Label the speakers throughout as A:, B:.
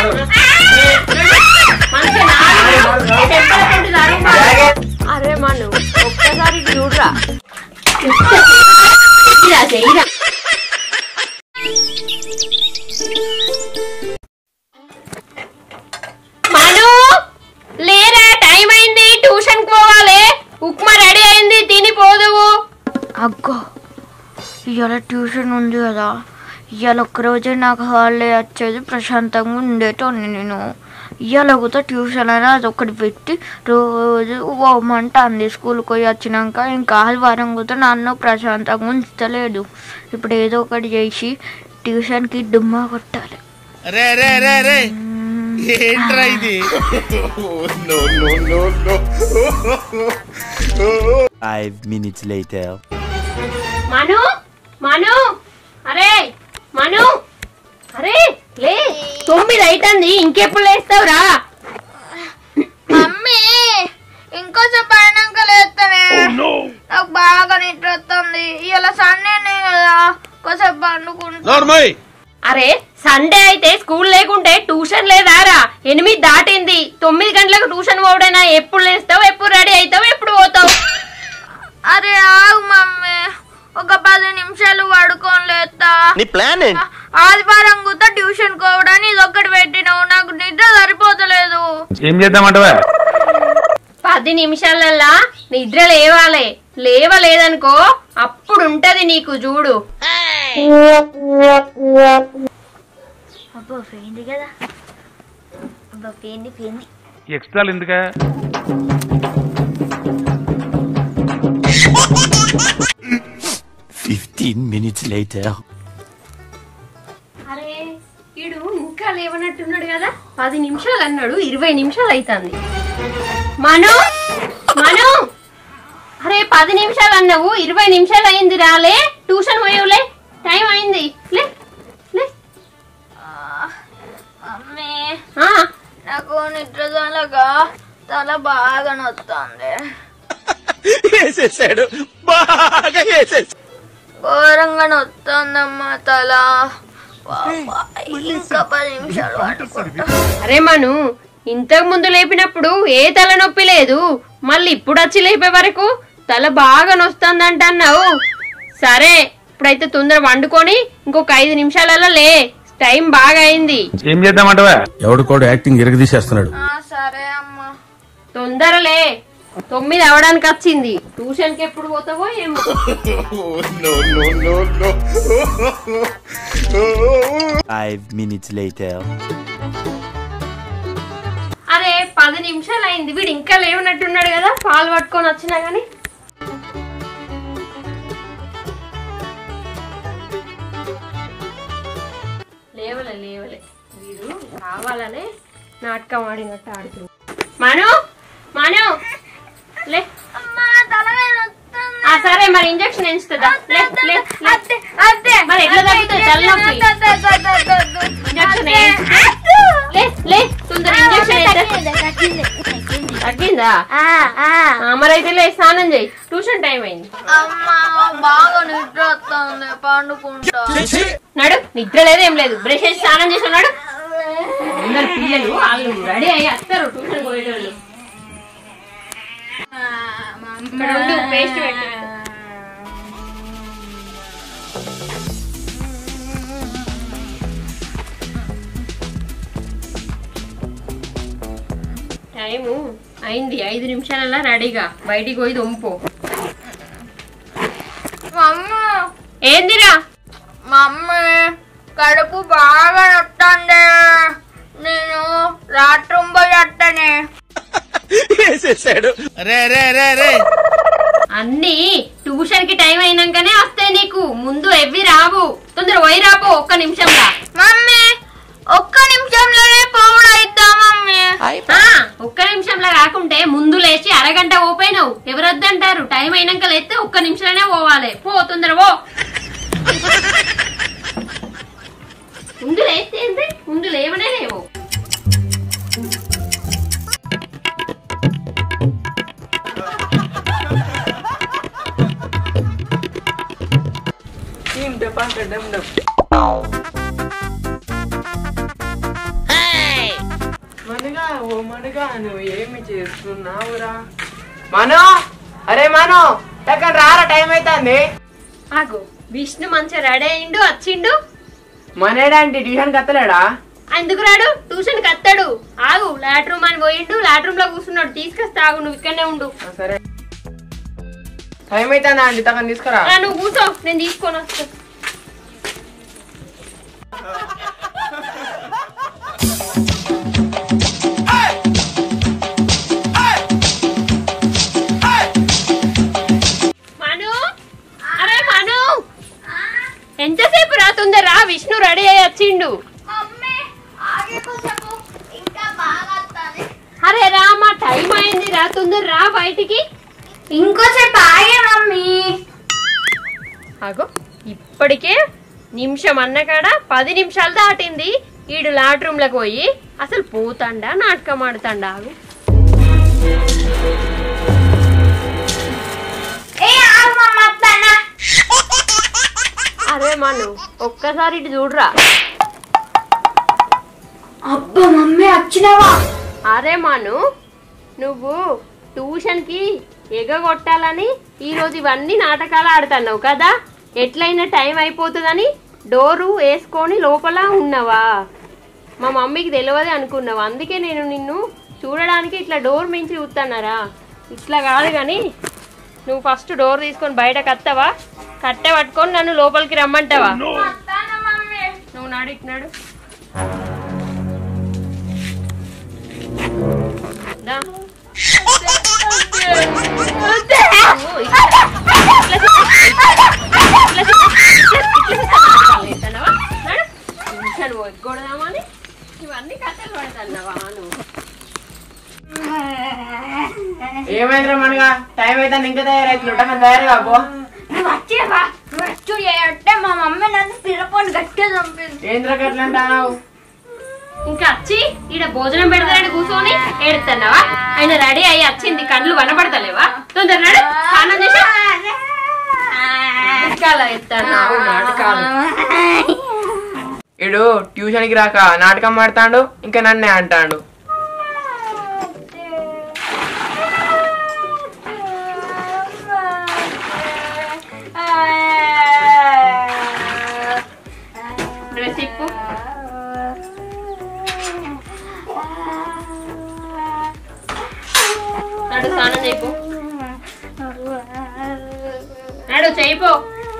A: మంచిగా నాలుగు చెప్పేటువంటి నడుము. అరే మను ఒక్కసారి ఇటు చూడరా ఇలా చెయ్యరా మను లేరా టైం అయింది ట్యూషన్ పోవాలి ఉప్మా రెడీ అయింది తిని పోదువు
B: అగ్గో ఇవాళ ట్యూషన్ ఉంది కదా ఇవాళ ఒక్కరోజే నాకు హాలిడే వచ్చేది ప్రశాంతంగా ఉండేటోని నేను ఇవాళ కూడా ట్యూషన్ అని అది ఒకటి పెట్టి రోజు పోమంట అంది స్కూల్కి పోయి వచ్చినాక ఇంకా ఆదివారం కూడా నన్ను ప్రశాంతంగా ఉంచలేదు ఇప్పుడు ఏదో ఒకటి చేసి ట్యూషన్కి డుమ్మా కొట్టాలి
C: రే రే రే రే ఏంట్రా ఇది
D: Five minutes later.
A: మను మను అరే మను అరే లే తొమ్మిది అయితుంది ఇంకెప్పుడు లేస్తావురా
B: మమ్మీ ఇంకోసేపు అయినాక లేస్తానే నాకు బాగా నిద్ర వస్తుంది ఇవాళ సండేనే కదా కొంచెం పండుకుంటా
C: నోర్మయ్
A: అరే సండే అయితే స్కూల్ లేకుంటే ట్యూషన్ లేదారా ఎనిమిది దాటింది తొమ్మిది గంటలకు ట్యూషన్ పోవడైనా ఎప్పుడు లేస్తావు ఎప్పుడు రెడీ అవుతావు ఎప్పుడు పోతావు
B: అరే ఆగు మమ్మీ ఒక పది నిమిషాలు పడుకొని లేస్తా
D: నీ ప్లాన్ ఏంటి
B: ఆదివారం కూడా ట్యూషన్ కోవడానికి ఇది ఒక్కటి పెట్టినావు నాకు నిద్ర సరిపోతలేదు
E: ఏం చేద్దామంటవా
A: పది నిమిషాలల్లా నిద్ర లేవాలి లేవలేదనుకో అప్పుడు ఉంటది నీకు చూడు
B: అబ్బో పోయింది కదా అబ్బో పోయింది పోయింది
E: ఎక్స్ట్రాలు ఎందుకా
D: Fifteen minutes later.
A: అరే ఈడు ఇంకా లేవనట్టున్నాడు కదా పది నిమిషాలు అన్నాడు ఇరవై నిమిషాలు అవుతుంది మను మను అరే పది నిమిషాలు అన్నావు ఇరవై నిమిషాలు అయింది రాలే ట్యూషన్ పోయవులే టైం అయింది లే లే
B: మమ్మీ
A: ఆ,
B: నాకు నిద్ర చాలగా తల బాగా నొస్తుంది
C: వేసేసాడు బాగా వేసేసాడు
B: ఘోరంగా నొస్తుందమ్మా తల పాపా, ఇంకా పది నిమిషాలు పడుకుంటా
A: అరే మను ఇంతకు ముందు లేపినప్పుడు ఏ తలనొప్పి లేదు మళ్ళీ ఇప్పుడు వచ్చి లేపే వరకు తల బాగా నొస్తుందంట అన్నావు సరే ఇప్పుడైతే తొందర వండుకొని ఇంకొక ఐదు నిమిషాలలో లే టైం బాగా అయింది
E: ఏం చేద్దామంటవా
F: ఎవడికోడు యాక్టింగ్ ఎరగదీసేస్తున్నాడు
B: ఆ, సరే అమ్మా
A: తొందరలే తొమ్మిది అవడానికి వచ్చింది ట్యూషన్ కి ఎప్పుడు పోతావో ఏమో
D: Five minutes later.
A: అరే పది నిమిషాలు అయింది వీడు ఇంకా లేవనట్టున్నాడు కదా పాలు పట్టుకొని వచ్చినా గానీ లేవలే లేవలే వీడు కావాలనే నాటకం ఆడినట్టు ఆడుతుంది మను మను లే
B: అమ్మా తల నొస్తుంది
A: ఆ సరే మరి ఇంజక్షన్ ఎంచుతుందా లే లే లే.
B: అత్తే అత్తే
A: మరి ఎట్లా తగ్గుతుంది తలనొప్పి ఇంజక్షన్ వేయించు. లే లే తొందర ఇంజక్షన్ అయితే తగ్గిందా ఆ, మరైతే లే స్నానం చేయి ట్యూషన్ టైం అయింది
B: అమ్మా బాగా నిద్ర వస్తుంది పండుకుంటా
A: నడు నిద్ర లేదు ఏం లేదు బ్రష్ చేసి స్నానం చేసి ఉన్నాడు అందరు పిల్లలు వాళ్ళు రెడీ అయ్యి వస్తారు ట్యూషన్ పోయేటోళ్ళు ఇక్కడ ఉండు పేస్ట్ పెట్టు టైము అయింది ఐదు నిమిషాలల్లా రెడీగా బయటికి పోయి దొంపు
B: మమ్మీ
A: ఏందిరా
B: మమ్మీ కడుపు బాగా నొత్తంది నేను రాత్రుంబోయి అట్టనే
C: వేసేసాడు రే రే రే రే
A: అన్ని ట్యూషన్ కి టైం అయినాకనే వస్తాయి నీకు ముందు ఎవ్వి రావు తొందర పోయి రాపో ఒక్క నిమిషంలా
B: మమ్మీ ఒక్క నిమిషంలోనే పోవడం అయిద్దా మమ్మీ
A: ఆ, ఒక్క నిమిషంలా కాకుంటే ముందు లేచి అరగంట ఓపోయినావు ఎవరొద్దంటారు టైం అయినాక లేస్తే ఒక్క నిమిషంలోనే పోవాలి పో తొందర పో ముందు లేస్తే ఏంటి ముందు లేవనే లేవు
G: ఓ మనగా నువ్వు ఏమి చేస్తున్నావురా మనో అరే మనో టక్కన రారా టైం అవుతుంది
A: ఆగు విష్ణు మంచిగా రెడీ అయిండు వచ్చిండు
G: మనేడాంటి ట్యూషన్ కత్తలేడా
A: ఎందుకు రాడు ట్యూషన్ కత్తాడు ఆగు లాట్ రూమ్ అని పోయిండు లాట్ రూమ్ లో కూర్చున్నాడు తీసుకొస్తా ఆగు నువ్వు ఇక్కడనే ఉండు
G: ఆ, సరే టైం అవుతుందా అండి తగ్గని తీసుకురా
A: రా, నువ్వు కూర్చో నేను తీసుకొని వస్తా మను అరే మను ఎంతసేపు రాతుందే రా విష్ణు రెడీ అయ్యి వచ్చిండు అరే రా మా టైం అయింది రా తొందర రా బయటికి
B: ఇంకోసేపు ఆగే మమ్మీ
A: ఆగో ఇప్పటికే నిమిషం అన్న కాడ పది నిమిషాలు దాటింది ఈడు లాట్ రూమ్ లకు పోయి అసలు పోతాండా నాటకం ఆడుతాండా ఆగు
B: ఏ ఆగు మమ్మ అత్తన్నా
A: అరే మను ఒక్కసారి ఇటు చూడరా
B: అబ్బా మమ్మీ వచ్చినావా
A: అరే మను నువ్వు ట్యూషన్ కి ఎగగొట్టాలని ఈ రోజు ఇవన్నీ నాటకాలు ఆడుతున్నావు కదా ఎట్లయినా టైం అయిపోతుందని డోరు వేసుకొని లోపల ఉన్నావా మా మమ్మీకి తెలియదు అనుకున్నావు అందుకే నేను నిన్ను చూడడానికి ఇట్లా డోర్ మించి చూస్తున్నారా ఇట్లా కాదు కానీ నువ్వు ఫస్ట్ డోర్ తీసుకొని బయటకు వస్తావా కట్టె పట్టుకొని నన్ను లోపలికి రమ్మంటావా నువ్వు నాడు ఇట్నాడు దా. ఇవన్నీ కథలు పడతాన్నావా నువ్వు
G: ఏమైందిరా మనగా టైం అవుతుంది ఇంకా తయారైతుంది టక్కన తయారు కాపో
B: నువ్వు వచ్చేవా నువ్వు వచ్చు అంటే మా మమ్మీ నన్ను పిల్లపోని గట్టిగా చంపింది
G: ఏంద్రా గట్ల అంటావు
A: ఇంకా వచ్చి ఈడ భోజనం పెడతాడని కూర్చొని ఏడుతున్నావా ఆయన రెడీ అయ్యి వచ్చింది కళ్ళు కనబడతలేవా తొందర నడు స్నానం చేసి నాటకాలు ఎత్తాను నాటకాలు
G: ఇడు ట్యూషన్ కి రాక నాటకం ఆడతాడు ఇంకా నన్నే అంటాడు
A: డ్రెస్ ఇప్పు నడు స్నానం చేయిపో నడు చేయిపో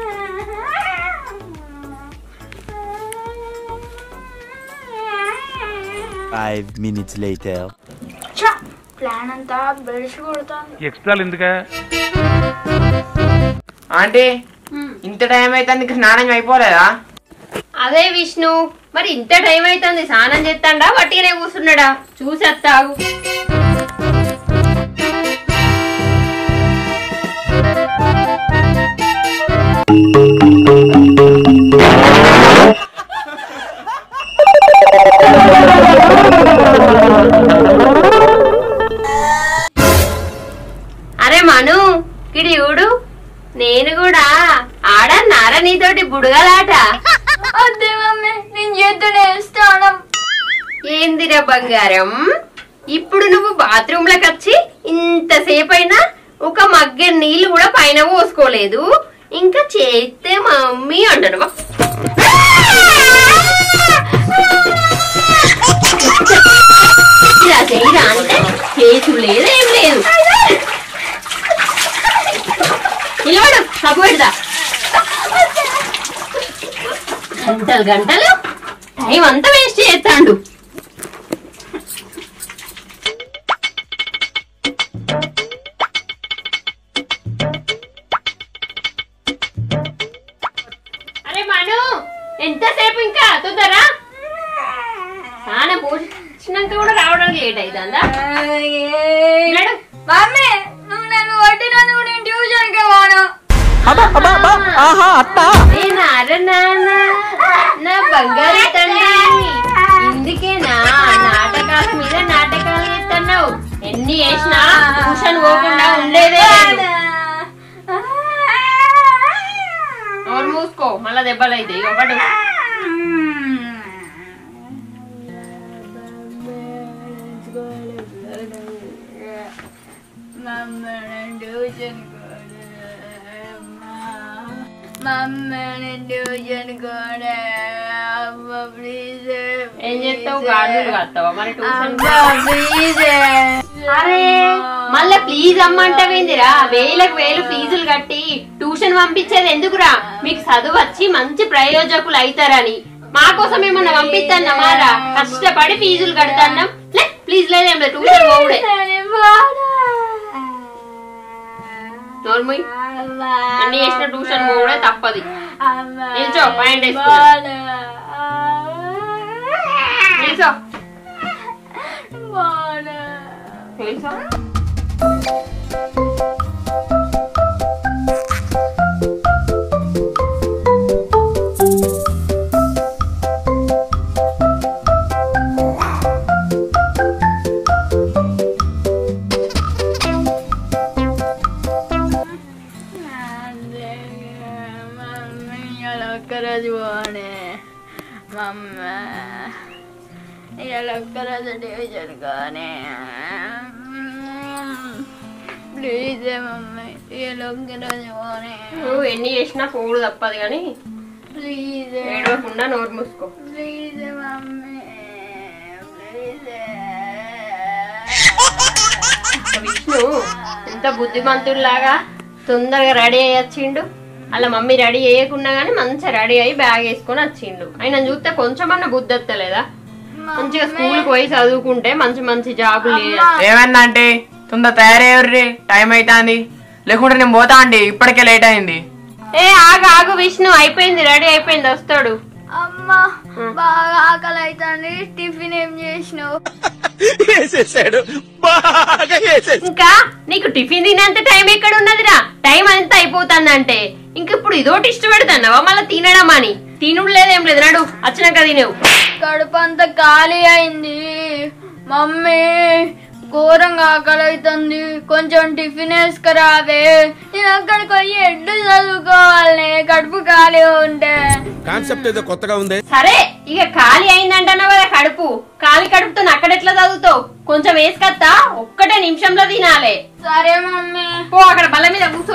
D: Five minutes later.
B: ప్లాన్ అంతా బెడిసి కొడతాను
E: ఎక్స్ట్రాలు ఎందుకా
G: ఆంటీ ఇంత టైం అవుతుంది ఇంకా స్నానం అయిపోలేదా
A: అదే విష్ణు మరి ఇంత టైం అవుతుంది స్నానం చేస్తాడా వట్టిగానే కూర్చున్నాడా చూసేస్తాగు అరే మను గిడి చూడు నేను కూడా ఆడన్నారా నీతోటి బుడగలాట
B: అదే మమ్మీ నేను చేద్దనే ఇస్తాను
A: ఏందిరా బంగారం ఇప్పుడు నువ్వు బాత్రూమ్ లకు వచ్చి ఇంతసేపు అయినా ఒక మగ్గ నీళ్లు కూడా పైన పోసుకోలేదు ఇంకా చేస్తే మమ్మీ అంటాడు ఇలా చేయరా అంటే చేసు లేదు ఏం లేదు నిలబడు సబ్బు పెడదా గంటలు గంటలు టైం అంతా వేస్ట్ చేస్తాడు అరే మను ఎంతసేపు ఇంకా తొందరా స్నానం పోషించినాక కూడా రావడానికి లేట్ అవుతుందా నడు.
B: మమ్మీ నువ్వు నన్ను కొట్టినందుకు నేను ట్యూషన్కి పోను
A: ఏ నాన్న నాన్న, నా బంగారు తండ్రి ఇందుకేనా నాటకాల మీద నాటకాలు చేస్తున్నావు ఎన్ని చేసినా ట్యూషన్ పోకుండా ఉండేదే లేదు. నోరు మూసుకో మళ్ళా దెబ్బలు అయితే ఒకటి
B: మమ్మల్ని ట్యూషన్ మమ్మల్ని ట్యూషన్ కూడా అమ్మ ప్లీజ్
A: ఏం చేస్తావు గాడులు కడతావా మరి ట్యూషన్
B: ప్లీజ్
A: అరే మళ్ళా ప్లీజ్ అమ్మంటావేందిరా వేలకు వేలు ఫీజులు కట్టి ట్యూషన్ పంపించేది ఎందుకురా మీకు చదువు వచ్చి మంచి ప్రయోజకులు అవుతారని మా కోసం ఏమన్నా పంపిస్తాన్నా మారా కష్టపడి ఫీజులు కడతాన్నాం లే ప్లీజ్ లేదేం లేదు ట్యూషన్ పోవుడే నోర్ముయ్ అన్ని చేసిన ట్యూషన్ పోవుడే తప్పది నిల్చో పాయింట్ వేసుకున్నా నిల్చో నిల్చో
B: ఒక్కరోజు పోనే మమ్మ ఇవాళ ఒక్కరోజు ట్యూషన్ కానీ ప్లీజ్ మమ్మీ ఇవాళ ఒక్కరోజు పోనే
A: నువ్వు ఎన్ని చేసినా పోవుడు తప్పదు కానీ
B: ప్లీజ్
A: ఏడవకుండా నోరు మూసుకో
B: ప్లీజ్ మమ్మీ ప్లీజ్
A: విష్ణు ఎంత బుద్ధిమంతుల్లాగా తొందరగా రెడీ అయ్యి వచ్చిండు అలా మమ్మీ రెడీ చేయకున్నా గానీ మంచిగా రెడీ అయ్యి బ్యాగ్ వేసుకొని వచ్చిండు ఆయన చూస్తే కొంచెమన్నా బుద్ధి వస్తలేదా మంచిగా స్కూల్ పోయి చదువుకుంటే మంచి మంచి జాబులు చేయొచ్చు.
G: ఏమన్నా అంటే తొందర తయారయ్యర్రి టైం అవుతుంది లేకుంటే నేను పోతా అండి ఇప్పటికే లేట్ అయింది
A: ఏ ఆగు ఆగు విష్ణు అయిపోయింది రెడీ అయిపోయింది వస్తాడు
B: అమ్మ బాగా ఆకలి అవుతుంది టిఫిన్ ఏం చేసినావు
C: వేసేసాడు బాగా వేసేసాడు
A: ఇంకా నీకు టిఫిన్ తినేంత టైం ఎక్కడ ఉన్నదిరా టైం అంతా అయిపోతుందంటే ఇంక ఇప్పుడు ఇదోటి ఇష్టపెడతాన్నావా మళ్ళీ తినడం అని తినుడు లేదేం లేదు నడు వచ్చినాక తినేవు
B: కడుపు అంతా ఖాళీ అయింది మమ్మీ ఘోరంగా ఆకలి అవుతుంది కొంచెం టిఫిన్ వేసుకురావే నేను అక్కడికి పోయి ఎడ్డు చదువుకోవాలి కడుపు ఖాళీ ఉంటే
F: కాన్సెప్ట్ ఏదో కొత్తగా ఉంది
A: సరే ఇక ఖాళీ అయిందంటున్నావు కదా కడుపు ఖాళీ కడుపుతో అక్కడెట్లా చదువుతావు కొంచెం వేసుకత్తా ఒక్కటే నిమిషంలో తినాలే
B: సరే మమ్మీ
A: పో అక్కడ బల్ల మీద కూర్చో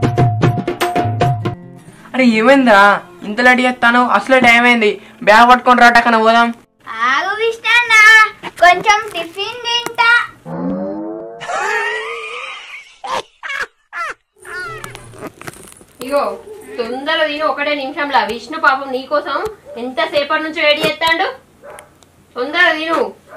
G: అరే ఏమైందా ఇంత లేట్ చేస్తాను అసలే టైం అయింది బ్యాగ్ పట్టుకొని రాట కన్నా పోదాం
B: ఆగు విష్ణన్నా కొంచెం టిఫిన్ తింటా
A: ఇగో తొందరగా తిని ఒకటే నిమిషంలో విష్ణు పాపం నీకోసం ఎంత సేపటి నుంచి వేడి చేస్తాడు తొందరగా తిను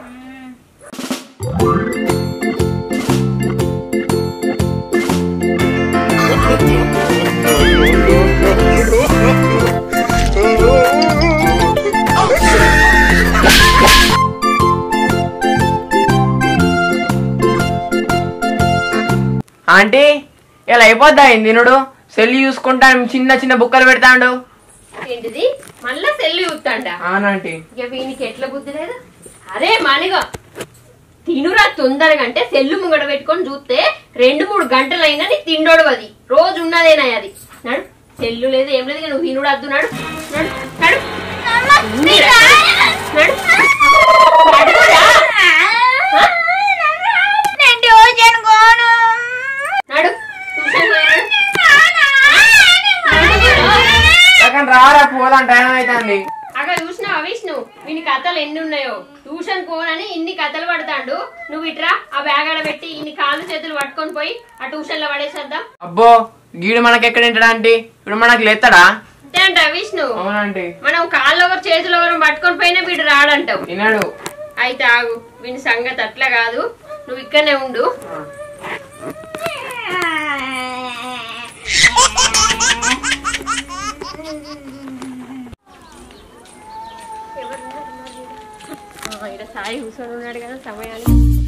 G: ఆంటీ ఇలా అయిపోద్దా అయింది తినుడు సెల్ చూసుకుంటాను చిన్న చిన్న బుక్కలు పెడతాడు
A: ఏంటిది మళ్ళా సెల్లు చూస్తాండా
G: అవునంటీ
A: ఇక వీనికి ఎట్లా బుద్ధి లేదు అరే మానిగా తినురా తొందరగా అంటే సెల్లు ముంగడ పెట్టుకొని చూస్తే రెండు మూడు గంటలైనా నీకు తిండోడు అది రోజు ఉన్నదేనా అది నడు సెల్లు లేదు ఏం లేదు ఇక నువ్వు తినుడు అద్దు నడు నడు నడు తిండిరా. నడు నడురా.
B: నేను ట్యూషన్ కోను
A: నడు ట్యూషన్ పోయి నడు.
G: అక్కడ రారా పోదాం టైం అవుతుంది
A: అక్కడ చూసినావా విష్ణు వీని కథలు ఎన్ని ఉన్నాయో ట్యూషన్ కోనని ఇన్ని కథలు పడతాడు నువ్వు ఇట్రా ఆ బ్యాగ్ ఆడ పెట్టి ఇన్ని కాళ్ళు చేతులు పట్టుకొని పోయి ఆ ట్యూషన్ లో పడేసేద్దాం
G: అబ్బో గీడు మనకి ఎక్కడ తింటాడా ఆంటీ ఇప్పుడు మనకి లేస్తాడా
A: అంతే అంట విష్ణు
G: అవునంటీ
A: మనం కాళ్ళు ఒకరు చేతులు ఒకరు పట్టుకొని పోయినా వీడు రాడంటావు
G: తినడు
A: అయితే ఆగు వీని సంగతి అట్లా కాదు నువ్వు ఇక్కడనే ఉండు ఆ, ఈడ సాయి కూర్చొని ఉన్నాడు కదా సమయానికి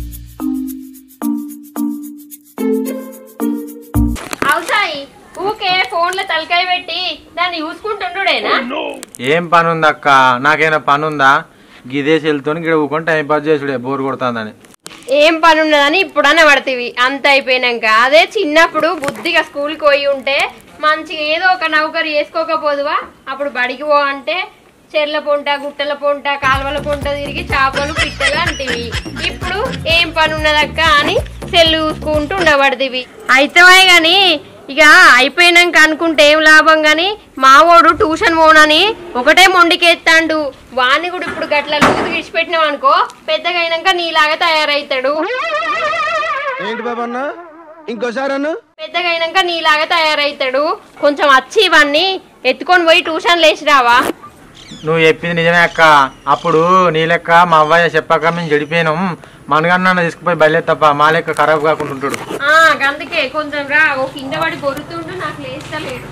A: అవు సాయి ఊకే ఫోన్ లో తలకాయ పెట్టి దాన్ని చూసుకుంటుండుడేనా
H: ఏం పని ఉంది అక్క నాకైనా పని ఉందా గిదే సెల్తోని గిడ ఊకొని టైం పాస్ చేసుడే బోర్ కొడుతుందని
A: ఏం పని ఉన్నదని ఇప్పుడనే పడతీవి అంత అయిపోయినాక అదే చిన్నప్పుడు బుద్ధిగా స్కూల్కి పోయి ఉంటే మంచిగా ఏదో ఒక నౌకరు చేసుకోకపోదువా అప్పుడు బడికి పో అంటే చెర్ల పొంట గుట్టల పొంట కాలువల పొంట తిరిగి చేపలు పిట్టలు అంటివి ఇప్పుడు పని ఉన్నదక్క అని సెల్లు చూసుకుంటూ ఉండబడదివి అయితే గాని ఇక అయిపోయినాక అనుకుంటే ఏం లాభం గాని మావోడు ట్యూషన్ పోనని ఒకటే మొండికెత్తాండు వాణ్ణి కూడా ఇప్పుడు గట్ల లూజు విడిచిపెట్టినాం అనుకో పెద్దగా అయినాక నీలాగా తయారవుతాడు
F: ఏంటి బాబా అన్న ఇంకోసారి అన్న
A: పెద్దగా అయినాక నీలాగా తయారవుతాడు కొంచెం వచ్చి ఇవన్నీ ఎత్తుకొని పోయి ట్యూషన్ లేచి రావా
H: నువ్వు చెప్పింది నిజమే అక్క అప్పుడు నీ లెక్క మా అవ్వయ్య చెప్పాక మేము చెడిపోయినాం మనగన్న తీసుకుపోయి బయలు తప్ప మా లెక్క ఖరాబ్ కాకుండా ఉంటాడు
A: ఆ, అందుకే కొంచెం రా ఓ కింద పడి బొరుతుంటే నాకు లేస్తలేడు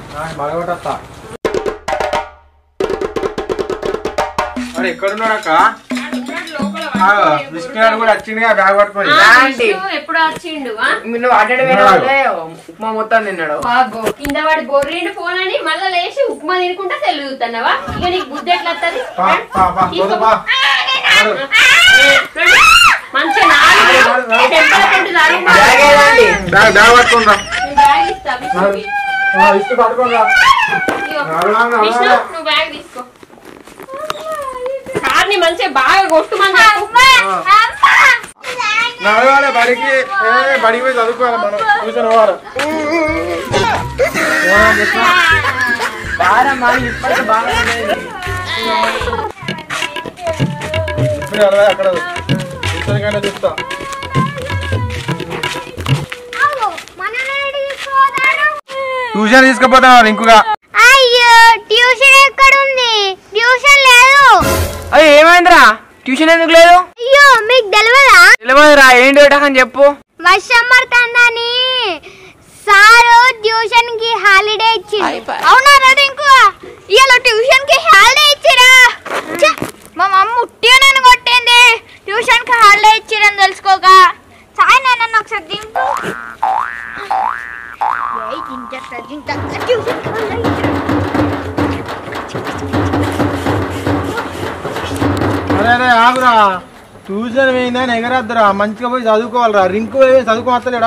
H: ఎక్కడున్నాడు అక్క
A: ఉన్నాడు లోపల
H: విష్ణుగాడు కూడా వచ్చిందిగా బ్యాగ్ పట్టుకొని
A: ఆ,
G: ఆంటీ.
A: విష్ణు ఎప్పుడు వచ్చిండు ఆ?
G: నువ్వు అడ్డడి వేరే వాళ్ళే ఉప్మా మొత్తం తిన్నాడు
A: బాగో కింద పడి బొర్రిండు ఫోన్ అని మళ్ళా లేచి ఉప్మా తినుకుంటా తెలుగుతున్నావా ఇక నీకు బుద్ధి ఎట్లా వస్తుంది
H: పా, పా, పా, పోదు, పా.
A: మంచిగా నాలుగు టెంపర్ కొట్టి తరుము.
G: బ్యాగ్ ఏదండి?
H: బ్యాగ్ బ్యాగ్ పట్టుకొని రా
A: నేను బ్యాగ్ ఇస్తా విష్ణుకి.
H: ఆ, విష్ణు పట్టుకొని రా
A: ఇదిగో.
H: నడు, నడు, నడు.
A: విష్ణు నువ్వు బ్యాగ్ తీసుకో కార్ని మంచిగా బాగా కొట్టుమని చెప్పు.
H: నడవాలి బడికి ఏ, బడికి పోయి చదువుకోవాలి మనం ట్యూషన్ పోవాలి
G: బాగా మా ఇప్పటికి బాగా ఉండేది.
H: ఇప్పుడు నడవాలి అక్కడ ట్యూషన్ కన్నా చూస్తా ట్యూషన్ తీసుకుపోతాను ఇంకుగా
B: అయ్యో ట్యూషన్ ఎక్కడుంది ట్యూషన్ లేదు
G: అయ్యో ఏమైందిరా ట్యూషన్ ఎందుకు లేదు
B: అయ్యో మీకు తెలియదా
G: తెలియదురా ఏంటి అని చెప్పు
B: వర్షం పడుతుందని సారు ట్యూషన్ కి హాలిడే ఇచ్చింది అవునా రింకు ఇవాళ ట్యూషన్ కి హాలిడే ఇచ్చిరా ఛ, మా మమ్మ ఉట్టిగా నన్ను కొట్టింది ట్యూషన్ కి హాలిడే ఇచ్చిరని తెలుసుకోక సాయి నన్ను ఒకసారి దింపు ఏయ్, దించేస్తా, దించేస్తా. ట్యూషన్ కి హాలిడే ఇచ్చిరా.
H: అరే అరే ఆగురా ట్యూషన్ పోయిందని ఎగరద్దురా మంచిగా పోయి చదువుకోవాలిరా రింకు పోయి చదువుకోవస్తలేడా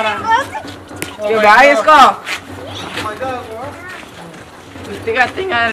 G: బ్యాగ్ వేసుకో